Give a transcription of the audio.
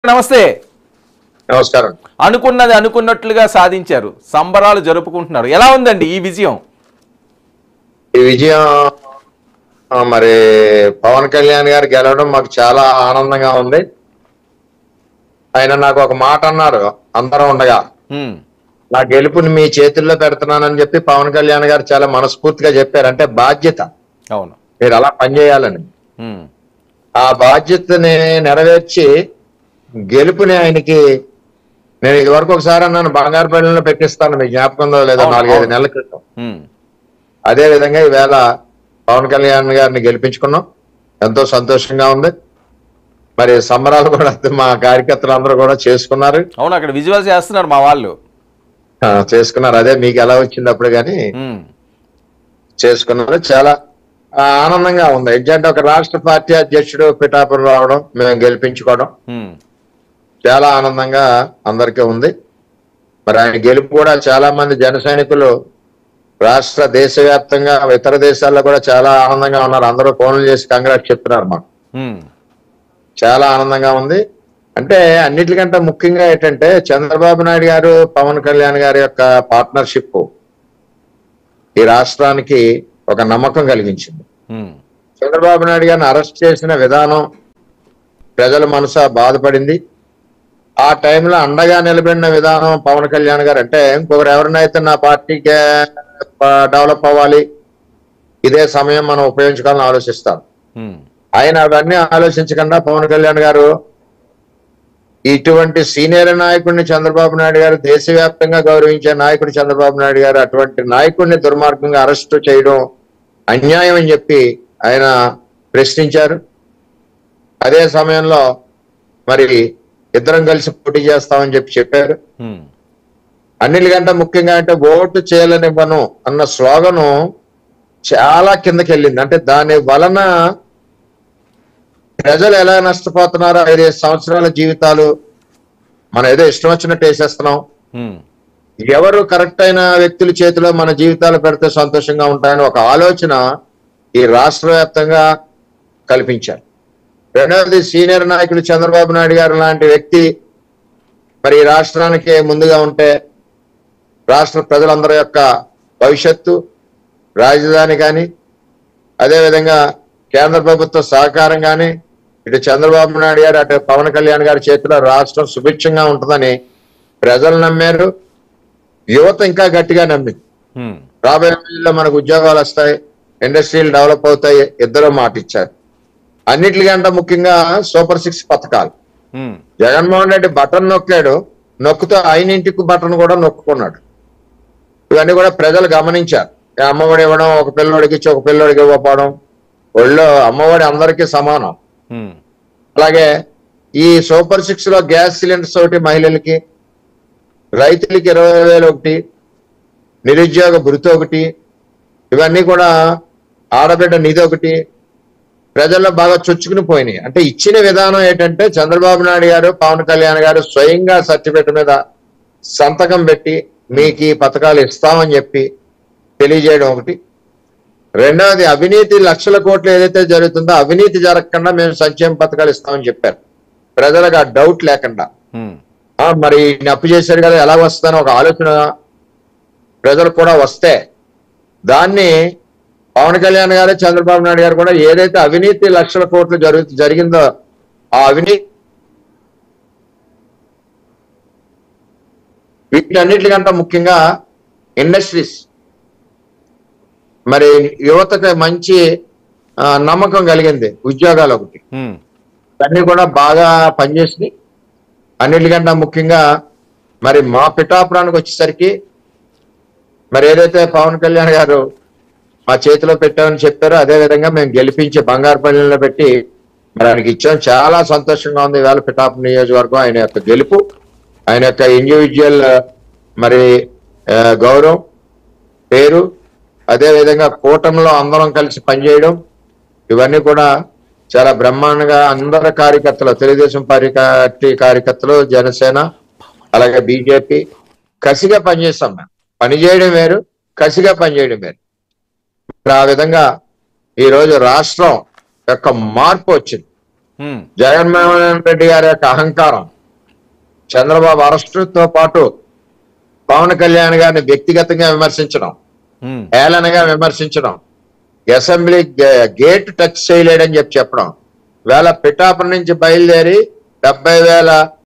నమస్తే నమస్కారం అనుకున్నది అనుకున్నట్లుగా సాధించారు సంబరాలు జరుపుకుంటున్నారు ఎలా ఉందండి ఈ విజయం ఈ విజయం ఆ, మరి పవన్ కళ్యాణ్ గారు గెలవడం మాకు చాలా ఆనందంగా ఉంది ఆయన నాకు ఒక మాట అన్నారు అందరం ఉండగా హ్మ్, నా గెలుపుని మీ చేతుల్లో పెడుతున్నానని చెప్పి పవన్ కళ్యాణ్ గారు చాలా మనస్ఫూర్తిగా చెప్పారు అంటే బాధ్యత అవును మీరు అలా పనిచేయాలని హ్మ్, ఆ బాధ్యతని నెరవేర్చి గెలుపుని ఆయనకి నేను ఇదివరకు ఒకసారి అన్నాను బంగారుపల్లిలో పెట్టిస్తాను మీకు జ్ఞాపకం ఉందో లేదో అవును, నాలుగైదు అవును. నెలల క్రితం హ్మ్, అదే విధంగా ఈవేళ పవన్ కళ్యాణ్ గారిని గెలిపించుకున్నాం ఎంతో సంతోషంగా ఉంది మరి సంబరాలు కూడా మా కార్యకర్తలు అందరూ కూడా చేసుకున్నారు అవును అక్కడ విజువల్స్ చేస్తున్నారు మా వాళ్ళు ఆ, చేసుకున్నారు అదే మీకు ఎలా వచ్చింది అప్పుడు కానీ హ్మ్, చేసుకున్నారు చాలా ఆ, ఆనందంగా ఉంది ఎగ్జాక్ట్ ఒక రాష్ట్ర పార్టీ అధ్యక్షుడు పిఠాపురం రావడం మేము గెలిపించుకోవడం హ్మ్, చాలా ఆనందంగా అందరికీ ఉంది మరి ఆయన గెలుపు కూడా చాలా మంది జన సైనికులు రాష్ట్ర దేశవ్యాప్తంగా ఇతర దేశాల్లో కూడా చాలా ఆనందంగా ఉన్నారు అందరూ ఫోన్లు చేసి కంగ్రాట్ చెప్తున్నారు మాకు హ్మ్, చాలా ఆనందంగా ఉంది అంటే అన్నిటికంటే ముఖ్యంగా ఏంటంటే చంద్రబాబు నాయుడు గారు పవన్ కళ్యాణ్ గారి యొక్క పార్ట్నర్షిప్ ఈ రాష్ట్రానికి ఒక నమ్మకం కలిగించింది హ్మ్, చంద్రబాబు నాయుడు గారిని అరెస్ట్ చేసిన విధానం ప్రజల మనసు బాధపడింది ఆ టైంలో అండగా నిలబడిన విధానం పవన్ కళ్యాణ్ గారు అంటే ఇంకొకరు ఎవరినైతే నా పార్టీకి డెవలప్ అవ్వాలి ఇదే సమయం మనం ఉపయోగించుకోవాలని ఆలోచిస్తారు హ్మ్, ఆయన అవన్నీ ఆలోచించకుండా పవన్ కళ్యాణ్ గారు ఇటువంటి సీనియర్ నాయకుడిని చంద్రబాబు నాయుడు గారు దేశవ్యాప్తంగా గౌరవించే నాయకుడు చంద్రబాబు నాయుడు గారు అటువంటి నాయకుడిని దుర్మార్గంగా అరెస్టు చేయడం అన్యాయం అని చెప్పి ఆయన ప్రశ్నించారు అదే సమయంలో మరి ఇద్దరం కలిసి పోటీ చేస్తామని చెప్పి చెప్పారు హ్మ్, అన్నిటికంటే ముఖ్యంగా అంటే ఓటు చేయలనివ్వను అన్న స్లోగను చాలా కిందకి వెళ్ళింది అంటే దాని వలన ప్రజలు ఎలా నష్టపోతున్నారో ఐదైదు సంవత్సరాల జీవితాలు మనం ఏదో ఇష్టం వచ్చినట్టు వేసేస్తున్నాం హ్మ్, ఎవరు కరెక్ట్ అయిన వ్యక్తుల చేతిలో మన జీవితాలు పెడితే సంతోషంగా ఉంటాయని ఒక ఆలోచన ఈ రాష్ట్ర వ్యాప్తంగా కల్పించారు రెండవది సీనియర్ నాయకుడు చంద్రబాబు నాయుడు గారు లాంటి వ్యక్తి మరి ఈ రాష్ట్రానికి ముందుగా ఉంటే రాష్ట్ర ప్రజలందరి యొక్క భవిష్యత్తు రాజధాని కానీ అదేవిధంగా కేంద్ర ప్రభుత్వ సహకారం కానీ ఇటు చంద్రబాబు నాయుడు గారు అటు పవన్ కళ్యాణ్ గారి చేతిలో రాష్ట్రం సుభిక్షంగా ఉంటుందని ప్రజలు నమ్మారు యువత ఇంకా గట్టిగా నమ్మింది హ్మ్, రాబోయే రోజుల్లో మనకు ఉద్యోగాలు వస్తాయి ఇండస్ట్రీలు డెవలప్ అవుతాయి ఇద్దరు మాట ఇచ్చారు అన్నిటికంటే ముఖ్యంగా సూపర్ సిక్స్ పథకాలు హ్మ్, జగన్మోహన్ రెడ్డి బటన్ నొక్కాడు నొక్కుతూ ఆయన ఇంటికి బటన్ కూడా నొక్కుకున్నాడు ఇవన్నీ కూడా ప్రజలు గమనించారు ఈ అమ్మఒడి ఇవ్వడం ఒక పిల్లోడికి ఇచ్చి ఒక పిల్లోడికి ఇవ్వకపోవడం ఒళ్ళో అమ్మఒడి అందరికీ సమానం హ్మ్, అలాగే ఈ సూపర్ సిక్స్ లో గ్యాస్ సిలిండర్స్ ఒకటి మహిళలకి రైతులకి ఇరవై వేలు ఒకటి నిరుద్యోగ భృతి ఒకటి ఇవన్నీ కూడా ఆడబిడ్డ నిధి ఒకటి ప్రజల్లో బాగా చొచ్చుకుని పోయినాయి అంటే ఇచ్చిన విధానం ఏంటంటే చంద్రబాబు నాయుడు గారు పవన్ కళ్యాణ్ గారు స్వయంగా సర్టిఫికెట్ మీద సంతకం పెట్టి మీకు ఈ పథకాలు ఇస్తామని చెప్పి తెలియజేయడం ఒకటి రెండవది అవినీతి లక్షల కోట్లు ఏదైతే జరుగుతుందో అవినీతి జరగకుండా మేము సంక్షేమ పథకాలు ఇస్తామని చెప్పారు ప్రజలకు ఆ డౌట్ లేకుండా హ్మ్, ఆ, మరి ఈయన అప్పు చేశారు కదా ఎలా వస్తుందని ఒక ఆలోచన ప్రజలకు కూడా వస్తే దాన్ని పవన్ కళ్యాణ్ గారు చంద్రబాబు నాయుడు గారు కూడా ఏదైతే అవినీతి లక్షల కోట్లు జరుగు జరిగిందో ఆ అవినీతి వీటన్నిటికంటే ముఖ్యంగా ఇండస్ట్రీస్ మరి యువతకు మంచి ఆ, నమ్మకం కలిగింది ఉద్యోగాలు ఒకటి హ్మ్, అన్ని కూడా బాగా పనిచేసినాయి అన్నిటికంటే ముఖ్యంగా మరి మా పిఠాపురానికి వచ్చేసరికి మరి ఏదైతే పవన్ కళ్యాణ్ గారు మా చేతిలో పెట్టామని చెప్పారో అదే విధంగా మేము గెలిపించి బంగారుపల్లిలో పెట్టి మరి ఆయనకి ఇచ్చాం చాలా సంతోషంగా ఉంది ఇవాళ పిఠాపురం నియోజకవర్గం ఆయన యొక్క గెలుపు ఆయన యొక్క ఇండివిజువల్ మరి ఆ, గౌరవం పేరు అదే విధంగా కూటమిలో అందరం కలిసి పనిచేయడం ఇవన్నీ కూడా చాలా బ్రహ్మాండంగా అందరు కార్యకర్తలు తెలుగుదేశం పార్టీ కార్యకర్తలు జనసేన అలాగే బీజేపీ కసిగా పనిచేస్తాం మేము పనిచేయడం వేరు కసిగా పనిచేయడం వేరు మరి ఆ విధంగా ఈ రోజు రాష్ట్రం యొక్క మార్పు వచ్చింది ఉమ్, జగన్మోహన్ రెడ్డి గారి యొక్క అహంకారం చంద్రబాబు అరెస్టుతో పాటు పవన్ కళ్యాణ్ గారిని వ్యక్తిగతంగా విమర్శించడం ఉమ్, ఏలనగా విమర్శించడం అసెంబ్లీ గే- గేట్ టచ్ చేయలేడని చెప్పి చెప్పడం వేళ పిఠాపురం నుంచి బయలుదేరి డెబ్బై వేల